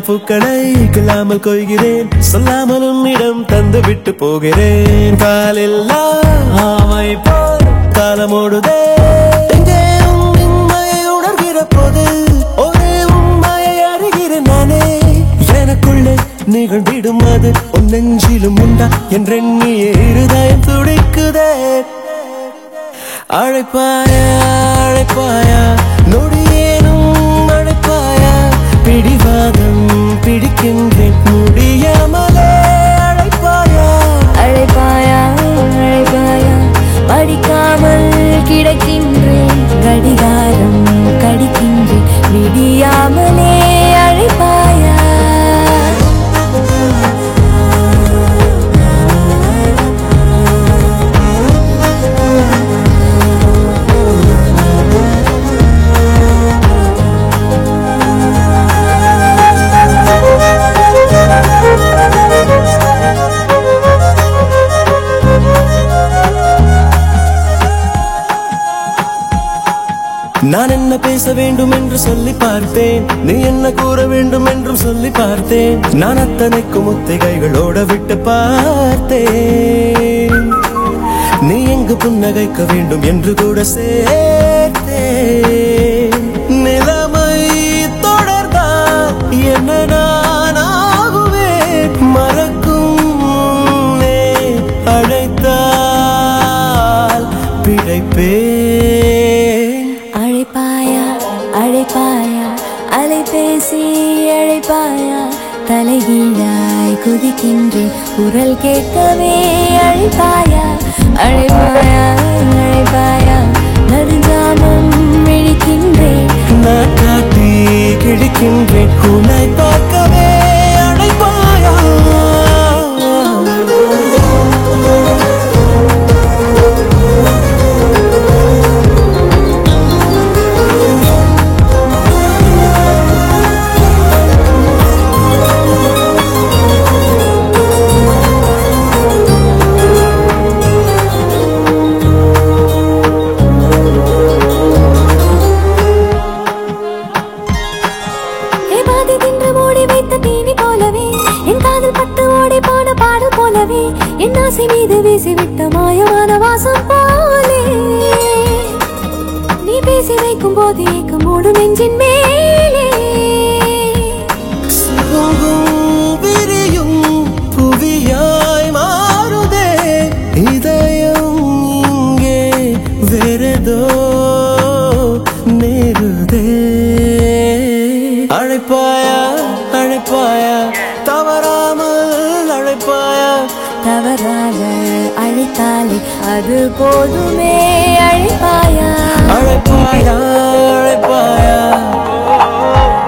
பூக்களை கிள்ளாமல் கொய்கிறேன் சொல்லாமல் உன்னிடம் தந்து விட்டு போகிறேன் காலில்லா ஆமை போல் காலமோடுதே எங்கே உன் இன்மையை உணர்கிற போது ஒரே உண்மையை அறிகிறேன் நானே எனக்குள்ளே நிகழ்ந்திடும் அது உன் நெஞ்சிலும் உண்டா என்றெண்ணிய இருதயம் துடிக்குதே அழைப்பாயா அழைப்பாயா நொடியேனும் அழைப்பாயா பிடிவாதம் பிடிக்கின்றேன் முடியாமலே அழைப்பாயா அழைப்பாயா அழைப்பாயா படிக்காமல் கிடக்கின்றேன் கடிகாரம் கடிக்கின்றேன் விடியாமலே அழைப்பாயா நான் என்ன பேச வேண்டும் என்று சொல்லி பார்த்தேன் நீ என்ன கூற வேண்டும் என்றும் சொல்லி பார்த்தேன் நான் அத்தனைக்கும் முத்திகைகளோட விட்டு பார்த்தேன் நீ எங்கு புன்னகைக்க வேண்டும் என்று கூட சேர்த்தேன் நிலைமை தொடர்ந்தால் என்ன நான் ஆகுவேன் மறக்கும் முன்னே அழைத்தால் பிழைப்பேன் அழைப்பாயா அழைப்பாயா அலைபேசி அழைப்பாயா தலைகீழாய் குதிக்கின்றேன் குரல் கேட்கவே அழைப்பாயா அழைப்பாயா அழைப்பாயா நடுஞ்சாமம் விழிக்கின்றேன் நான் காட்டி கிழிக்கின்றேன் உன்னை பார்க்கவே அழைப்பாயா ஏ பாதி தின்று மூடி வைத்த தீனி போலவே என் காதல் பட்டு ஓடி போன பாடல் போலவே என் ஆசை மீது வீசிவிட்ட மாயமான வாசம் போலே நீ பேசி வைக்கும் போது ஏக்கம் மூடும் நெஞ்சின் மேலே சுகங்கும் விரியும் புவியாய் மாறுதே இதயம் இங்கே வேறதோ நேருதே அழைப்பாயா அழைப்பாயா தவறாமல் அழைப்பாயா தவறாக அழைத்தாலே அது போதுமே அழைப்பாயா அழைப்பாயா அழைப்பாயா